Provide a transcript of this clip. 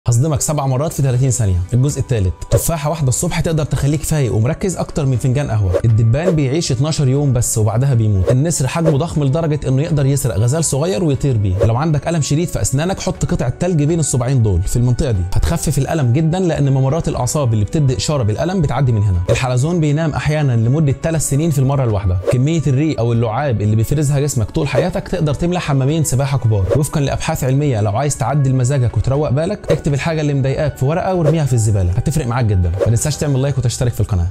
هصدمك سبع مرات في 30 ثانية الجزء الثالث تفاحة واحدة الصبح تقدر تخليك فايق ومركز أكتر من فنجان قهوة الدبان بيعيش 12 يوم بس وبعدها بيموت النسر حجمه ضخم لدرجة إنه يقدر يسرق غزال صغير ويطير بيه لو عندك ألم شديد في أسنانك حط قطعة تلج بين الصباعين دول في المنطقة دي هتخفف الألم جدا لأن ممرات الأعصاب اللي بتدي إشارة بالألم بتعدي من هنا الحلزون بينام أحيانا لمدة 3 سنين في المرة الواحدة كمية الريق أو اللعاب اللي بيفرزها جسمك طول حياتك تقدر تملى حمامين سباحة كبار وفقا لأبحاث علمية لو عايز تعدل مزاجك وتروق بالك اكتب الحاجة اللي مضايقاك في ورقه وارميها في الزباله هتفرق معاك جدا ما تنساش تعمل لايك وتشترك في القناه